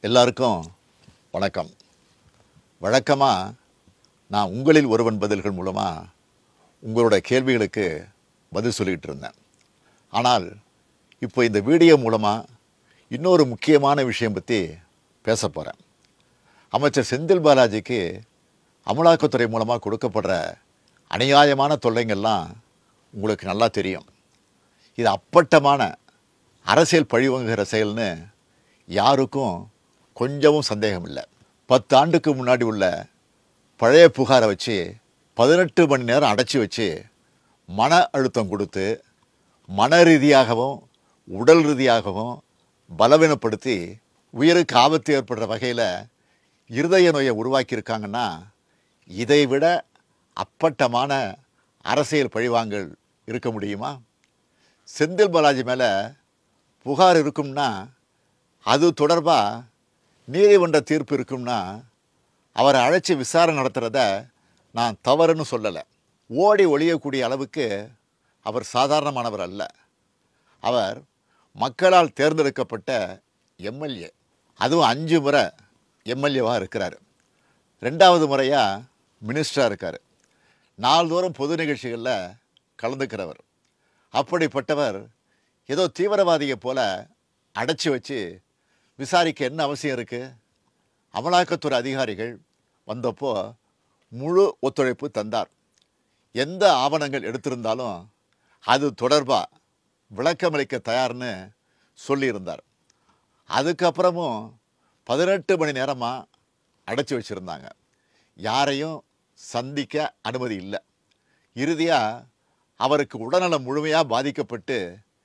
எல்லாருக்கும் வணக்கம் வழக்கமாக நான் உங்களில் ஒருவன் பதில்கள் மூலமாக உங்களோட கேள்விகளுக்கு பதில் சொல்லிக்கிட்டு இருந்தேன் ஆனால் இப்போ இந்த வீடியோ மூலமாக இன்னொரு முக்கியமான விஷயம் பற்றி பேச போகிறேன் அமைச்சர் செந்தில் பாலாஜிக்கு அமலாக்கத்துறை மூலமாக கொடுக்கப்படுற அநியாயமான தொல்லைங்கள்லாம் உங்களுக்கு நல்லா தெரியும் இது அப்பட்டமான அரசியல் பழிவாங்குகிற செயல்னு யாருக்கும் கொஞ்சமும் சந்தேகம் இல்லை பத்து ஆண்டுக்கு முன்னாடி உள்ள பழைய புகாரை வச்சு பதினெட்டு மணி நேரம் அடைச்சி வச்சு மன அழுத்தம் கொடுத்து மன ரீதியாகவும் உடல் ரீதியாகவும் பலவீனப்படுத்தி உயிருக்கு ஆபத்து ஏற்படுற வகையில் இருதய நோயை உருவாக்கியிருக்காங்கன்னா இதை விட அப்பட்டமான அரசியல் பழிவாங்கல் இருக்க முடியுமா செந்தில் பாலாஜி மேலே புகார் இருக்கும்னா அது தொடர்பாக நீதிமன்ற தீர்ப்பு இருக்கும்னா அவரை அழைச்சி விசாரணை நடத்துகிறத நான் தவறுன்னு சொல்லலை ஓடி ஒழியக்கூடிய அளவுக்கு அவர் சாதாரணமானவர் அல்ல அவர் மக்களால் தேர்ந்தெடுக்கப்பட்ட எம்எல்ஏ அதுவும் அஞ்சு முறை எம்எல்ஏவாக இருக்கிறார் ரெண்டாவது முறையாக மினிஸ்டராக இருக்கார் நாள்தோறும் பொது நிகழ்ச்சிகளில் கலந்துக்கிறவர் அப்படிப்பட்டவர் ஏதோ தீவிரவாதியை போல அடைச்சி வச்சு விசாரிக்க என்ன அவசியம் இருக்குது அமலாக்கத்துறை அதிகாரிகள் வந்தப்போ முழு ஒத்துழைப்பு தந்தார் எந்த ஆவணங்கள் எடுத்திருந்தாலும் அது தொடர்பாக விளக்கமளிக்க தயார்னு சொல்லியிருந்தார் அதுக்கப்புறமும் பதினெட்டு மணி நேரமாக அடைச்சி வச்சுருந்தாங்க யாரையும் சந்திக்க அனுமதி இல்லை இறுதியாக அவருக்கு உடல்நலம் முழுமையாக பாதிக்கப்பட்டு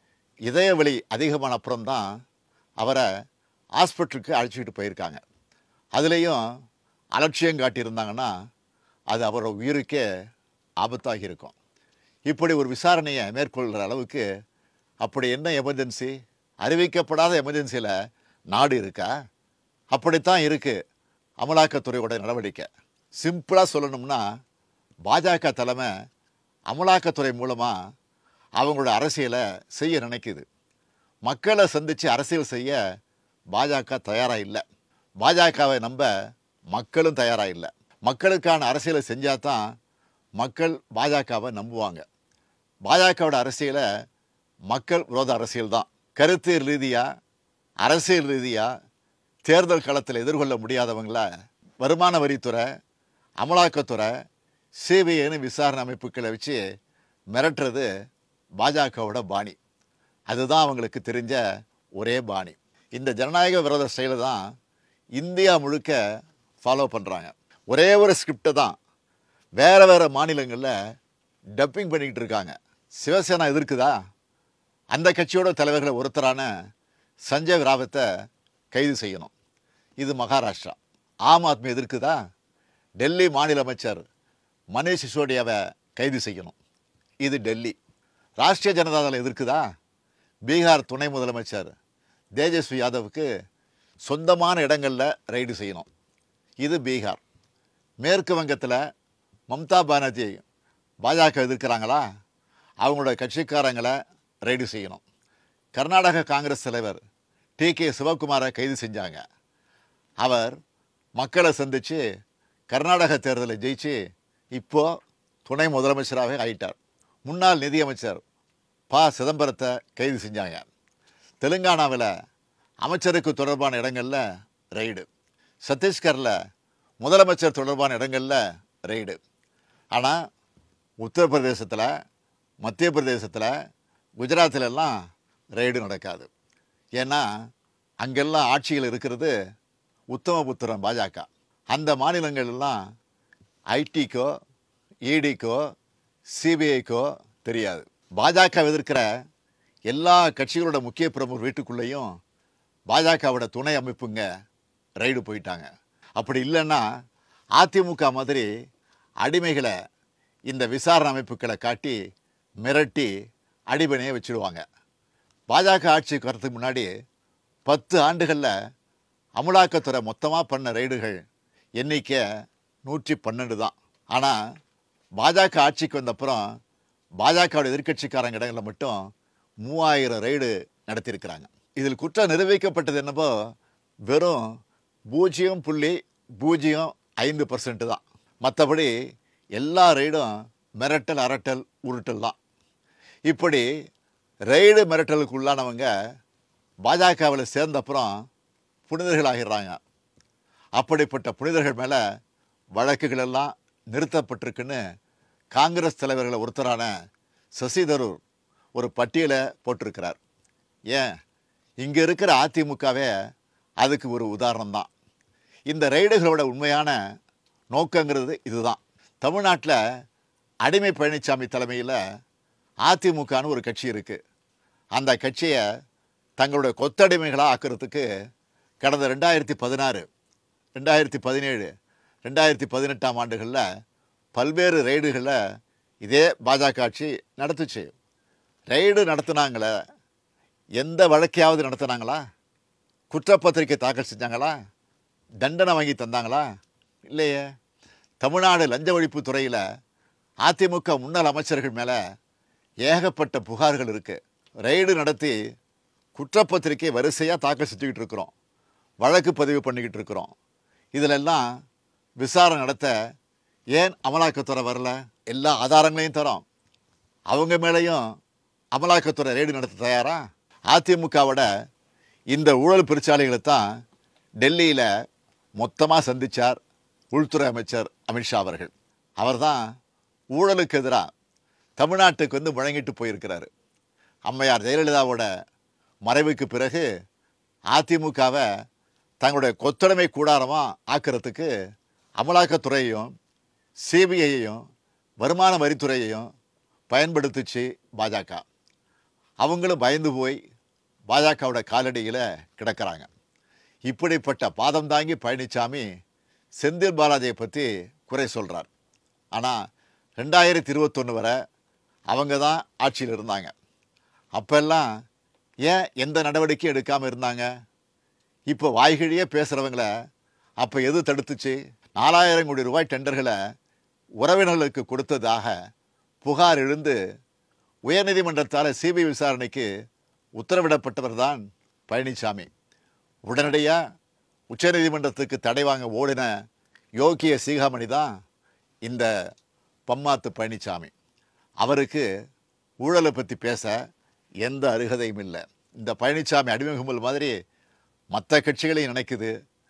இதய வலி அதிகமான அப்புறம்தான் அவரை ஹாஸ்பிட்டலுக்கு அழைச்சிக்கிட்டு போயிருக்காங்க அதுலேயும் அலட்சியம் காட்டியிருந்தாங்கன்னா அது அவரோட உயிருக்கே ஆபத்தாகி இருக்கும் இப்படி ஒரு விசாரணையை மேற்கொள்கிற அளவுக்கு அப்படி என்ன எமர்ஜென்சி அறிவிக்கப்படாத எமர்ஜென்சியில் நாடு இருக்கா அப்படித்தான் இருக்குது அமலாக்கத்துறையோட நடவடிக்கை சிம்பிளாக சொல்லணும்னா பாஜக தலைமை அமலாக்கத்துறை மூலமாக அவங்களோட அரசியலை செய்ய நினைக்குது மக்களை சந்தித்து அரசியல் செய்ய பாஜக தயாராக இல்லை பாஜகவை நம்ப மக்களும் தயாராக இல்லை மக்களுக்கான அரசியலை செஞ்சால் தான் மக்கள் பாஜகவை நம்புவாங்க பாஜகவோட அரசியலை மக்கள் விரோத அரசியல் தான் கருத்து ரீதியாக அரசியல் ரீதியாக தேர்தல் களத்தில் எதிர்கொள்ள முடியாதவங்கள வருமான வரித்துறை அமலாக்கத்துறை சிபிஐன்னு விசாரணை அமைப்புகளை வச்சு மிரட்டுறது பாஜகவோட பாணி அதுதான் அவங்களுக்கு தெரிஞ்ச ஒரே பாணி இந்த ஜனநாயக விரோத ஸ்டைலை தான் இந்தியா முழுக்க ஃபாலோ பண்ணுறாங்க ஒரே ஒரு ஸ்கிரிப்டை தான் வேறு வேறு மாநிலங்களில் டப்பிங் பண்ணிக்கிட்டு இருக்காங்க சிவசேனா எதிர்க்குதா அந்த கட்சியோட தலைவர்களை ஒருத்தரான சஞ்சய் ராவத்தை கைது செய்யணும் இது மகாராஷ்டிரா ஆம் ஆத்மி எதிர்க்குதா டெல்லி மாநில அமைச்சர் மனீஷ் சிசோடியாவை கைது செய்யணும் இது டெல்லி ராஷ்டிரிய ஜனதா தளம் எதிர்க்குதா பீகார் துணை முதலமைச்சர் தேஜஸ்வி யாதவுக்கு சொந்தமான இடங்களில் ரைடு செய்யணும் இது பீகார் மேற்கு வங்கத்தில் மம்தா பானர்ஜி பாஜக எதிர்க்கிறாங்களா அவங்களோட கட்சிக்காரங்களை ரைடு செய்யணும் கர்நாடக காங்கிரஸ் தலைவர் டி கே சிவகுமாரை கைது செஞ்சாங்க அவர் மக்களை சந்தித்து கர்நாடக தேர்தலை ஜெயிச்சு இப்போ துணை முதலமைச்சராகவே ஆயிட்டார் முன்னாள் நிதியமைச்சர் ப சிதம்பரத்தை கைது செஞ்சாங்க தெலுங்கானாவில் அமைச்சருக்கு தொடர்பான இடங்களில் ரெய்டு சத்தீஸ்கரில் முதலமைச்சர் தொடர்பான இடங்களில் ரெய்டு ஆனால் உத்தரப்பிரதேசத்தில் மத்திய பிரதேசத்தில் குஜராத்தில் எல்லாம் ரெய்டு நடக்காது ஏன்னா அங்கெல்லாம் ஆட்சியில் இருக்கிறது உத்தமபுத்திரம் பாஜக அந்த மாநிலங்கள் எல்லாம் ஐடிக்கோ இடிக்கோ சிபிஐக்கோ தெரியாது பாஜக எதிர்க்கிற எல்லா கட்சிகளோட முக்கிய பிரமுகர் வீட்டுக்குள்ளேயும் பாஜகவோட துணை அமைப்புங்க ரைடு போயிட்டாங்க அப்படி இல்லைன்னா அதிமுக மாதிரி அடிமைகளை இந்த விசாரணை அமைப்புகளை காட்டி மிரட்டி அடிபணியை வச்சுடுவாங்க பாஜக ஆட்சிக்கு வரதுக்கு முன்னாடி பத்து ஆண்டுகளில் அமலாக்கத்துறை மொத்தமாக பண்ண ரைடுகள் எண்ணிக்கை நூற்றி பன்னெண்டு தான் ஆனால் பாஜக ஆட்சிக்கு வந்தப்புறம் பாஜகவோட எதிர்க்கட்சிக்காரங்க இடங்களில் மட்டும் மூவாயிரம் ரைடு நடத்தியிருக்கிறாங்க இதில் குற்றம் நிரூபிக்கப்பட்டது என்னவோ வெறும் பூஜ்ஜியம் புள்ளி பூஜ்ஜியம் ஐந்து பர்சன்ட் தான் மற்றபடி எல்லா ரெய்டும் மிரட்டல் அரட்டல் உருட்டல் தான் இப்படி ரெய்டு மிரட்டலுக்கு உள்ளானவங்க பாஜகவில் சேர்ந்த அப்புறம் புனிதர்கள் ஆகிடுறாங்க அப்படிப்பட்ட புனிதர்கள் மேலே வழக்குகள் எல்லாம் நிறுத்தப்பட்டிருக்குன்னு காங்கிரஸ் தலைவர்களை ஒருத்தரான சசி தரூர் ஒரு பட்டியலை போட்டிருக்கிறார் ஏன் இங்கே இருக்கிற அதிமுகவே அதுக்கு ஒரு உதாரணம் தான் இந்த ரெய்டுகளோட உண்மையான நோக்கங்கிறது இதுதான் தமிழ்நாட்டில் அடிமை பழனிசாமி தலைமையில் அதிமுகன்னு ஒரு கட்சி இருக்குது அந்த கட்சியை தங்களுடைய கொத்தடிமைகளாக ஆக்கிறதுக்கு கடந்த ரெண்டாயிரத்தி பதினாறு ரெண்டாயிரத்தி பதினேழு ரெண்டாயிரத்தி பதினெட்டாம் ஆண்டுகளில் பல்வேறு ரெய்டுகளை இதே பாஜக ஆட்சி நடத்துச்சு ரெய்டு நடத்துனாங்களே எந்த வழக்கையாவது நடத்துனாங்களா குற்றப்பத்திரிக்கை தாக்கல் செஞ்சாங்களா தண்டனை வாங்கி தந்தாங்களா இல்லையே தமிழ்நாடு லஞ்ச ஒழிப்பு துறையில் அதிமுக முன்னாள் அமைச்சர்கள் மேலே ஏகப்பட்ட புகார்கள் இருக்குது ரெய்டு நடத்தி குற்றப்பத்திரிக்கை வரிசையாக தாக்கல் செஞ்சுக்கிட்டு இருக்கிறோம் வழக்கு பதிவு பண்ணிக்கிட்டு இருக்கிறோம் இதிலெல்லாம் விசாரணை நடத்த ஏன் அமலாக்கத்துறை வரல எல்லா ஆதாரங்களையும் தரோம் அவங்க மேலேயும் அமலாக்கத்துறை ரெய்டு நடத்த தயாரா அதிமுகவோட இந்த ஊழல் பெருச்சாளிகளை தான் டெல்லியில் மொத்தமாக சந்தித்தார் உள்துறை அமைச்சர் அமித்ஷா அவர்கள் அவர்தான் ஊழலுக்கு எதிராக தமிழ்நாட்டுக்கு வந்து முழங்கிட்டு போயிருக்கிறாரு அம்மையார் ஜெயலலிதாவோட மறைவுக்கு பிறகு அதிமுகவை தங்களுடைய கொத்தடைமை கூடாரமாக ஆக்கிறதுக்கு அமலாக்கத்துறையையும் சிபிஐயையும் வருமான வரித்துறையையும் பயன்படுத்துச்சு பாஜக அவங்களும் பயந்து போய் பாஜகவோட காலடியில் கிடக்கிறாங்க இப்படிப்பட்ட பாதம் தாங்கி பழனிசாமி செந்தில் பாலாஜியை பற்றி குறை சொல்கிறார் ஆனால் ரெண்டாயிரத்தி இருபத்தொன்று வரை அவங்க தான் ஆட்சியில் இருந்தாங்க அப்பெல்லாம் ஏன் எந்த நடவடிக்கையும் எடுக்காமல் இருந்தாங்க இப்போ வாய்கிழியே பேசுகிறவங்கள அப்போ எது தடுத்துச்சு நாலாயிரம் கோடி ரூபாய் டெண்டர்களை உறவினர்களுக்கு கொடுத்ததாக புகார் எழுந்து உயர்நீதிமன்றத்தால் சிபிஐ விசாரணைக்கு உத்தரவிடப்பட்டவர் தான் பழனிசாமி உடனடியாக உச்சநீதிமன்றத்துக்கு தடை வாங்க ஓடின யோகிய சீகாமணி தான் இந்த பம்மாத்து பழனிசாமி அவருக்கு ஊழலை பற்றி பேச எந்த அருகதையும் இல்லை இந்த பழனிசாமி அடிமை கும்பல் மாதிரி மற்ற கட்சிகளையும் நினைக்குது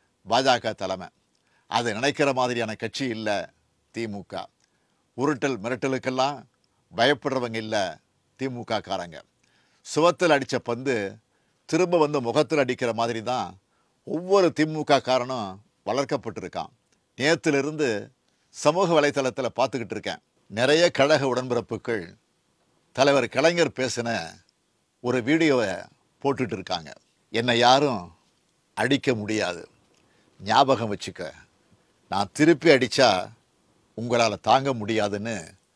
பாஜக தலைமை அது நினைக்கிற மாதிரியான கட்சி இல்லை திமுக உருட்டல் மிரட்டலுக்கெல்லாம் பயப்படுறவங்க இல்லை திமுக காரங்க சுவத்தில் அடித்த பந்து திரும்ப வந்து முகத்தில் அடிக்கிற மாதிரி தான் ஒவ்வொரு திமுக காரனும் வளர்க்கப்பட்டிருக்கான் நேத்திலிருந்து சமூக வலைத்தளத்தில் பார்த்துக்கிட்டு இருக்கேன் நிறைய கழக உடன்பிறப்புகள் தலைவர் கலைஞர் பேசின ஒரு வீடியோவை போட்டுட்டு இருக்காங்க என்னை யாரும் அடிக்க முடியாது ஞாபகம் வச்சுக்க நான் திருப்பி அடித்தா உங்களால் தாங்க முடியாதுன்னு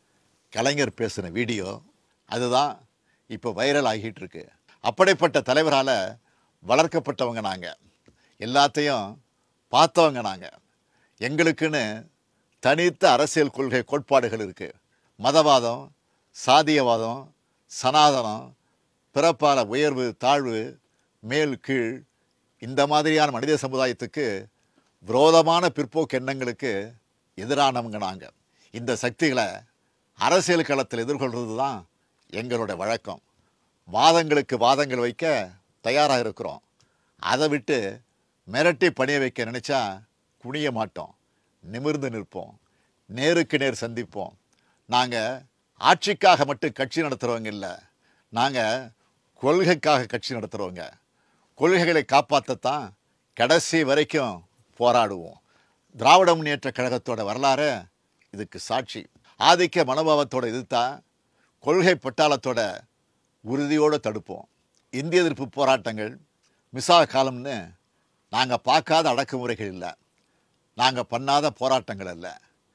கலைஞர் பேசின வீடியோ அதுதான் இப்போ வைரல் ஆகிட்டு இருக்கு அப்படிப்பட்ட தலைவரால் வளர்க்கப்பட்டவங்க நாங்கள் எல்லாத்தையும் பார்த்தவங்க நாங்கள் எங்களுக்குன்னு தனித்த அரசியல் கொள்கை கோட்பாடுகள் இருக்குது மதவாதம் சாதியவாதம் சனாதனம் பிறப்பால உயர்வு தாழ்வு மேல் கீழ் இந்த மாதிரியான மனித சமுதாயத்துக்கு விரோதமான பிற்போக்கு எண்ணங்களுக்கு எதிரானவங்க நாங்கள் இந்த சக்திகளை அரசியல் களத்தில் எதிர்கொள்கிறது தான் எங்களோட வழக்கம் வாதங்களுக்கு வாதங்கள் வைக்க தயாராக இருக்கிறோம் அதை விட்டு மிரட்டி பணிய வைக்க நினச்சா குனிய மாட்டோம் நிமிர்ந்து நிற்போம் நேருக்கு நேர் சந்திப்போம் நாங்கள் ஆட்சிக்காக மட்டும் கட்சி நடத்துகிறவங்க இல்லை நாங்கள் கொள்கைக்காக கட்சி நடத்துகிறவங்க கொள்கைகளை காப்பாற்றத்தான் கடைசி வரைக்கும் போராடுவோம் திராவிட முன்னேற்ற கழகத்தோட வரலாறு இதுக்கு சாட்சி ஆதிக்க மனோபாவத்தோட எதிர்த்தா கொள்கை பட்டாளத்தோட உறுதியோடு தடுப்போம் இந்திய எதிர்ப்பு போராட்டங்கள் மிசா காலம்னு நாங்கள் பார்க்காத அடக்குமுறைகள் இல்லை நாங்கள் பண்ணாத போராட்டங்கள் அல்ல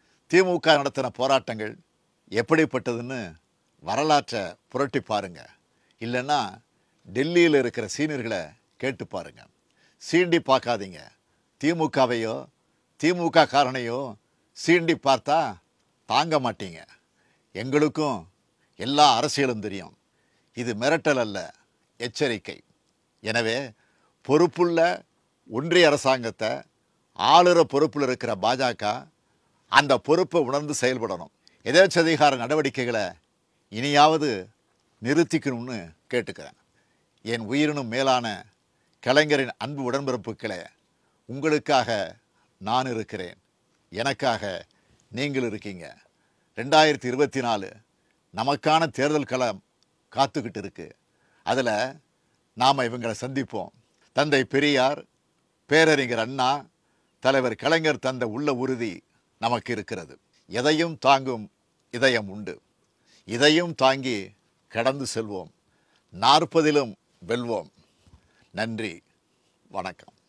திமுக நடத்தின போராட்டங்கள் எப்படிப்பட்டதுன்னு வரலாற்றை புரட்டி பாருங்க இல்லைன்னா டெல்லியில் இருக்கிற சீனியர்களை கேட்டு பாருங்க சீண்டி பார்க்காதீங்க திமுகவையோ திமுக காரனையோ சீண்டி பார்த்தா தாங்க மாட்டீங்க எங்களுக்கும் எல்லா அரசியலும் தெரியும் இது மிரட்டல் அல்ல எச்சரிக்கை எனவே பொறுப்புள்ள ஒன்றிய அரசாங்கத்தை ஆளுற பொறுப்பில் இருக்கிற பாஜக அந்த பொறுப்பை உணர்ந்து செயல்படணும் எதேச்சதிகார நடவடிக்கைகளை இனியாவது நிறுத்திக்கணும்னு கேட்டுக்கிறேன் என் உயிரினும் மேலான கலைஞரின் அன்பு உடன்பிறப்புகளே உங்களுக்காக நான் இருக்கிறேன் எனக்காக நீங்கள் இருக்கீங்க ரெண்டாயிரத்தி இருபத்தி நாலு நமக்கான தேர்தல் களம் காத்துக்கிட்டு இருக்கு அதில் நாம் இவங்களை சந்திப்போம் தந்தை பெரியார் பேரறிஞர் அண்ணா தலைவர் கலைஞர் தந்த உள்ள உறுதி நமக்கு இருக்கிறது எதையும் தாங்கும் இதயம் உண்டு இதையும் தாங்கி கடந்து செல்வோம் நாற்பதிலும் வெல்வோம் நன்றி வணக்கம்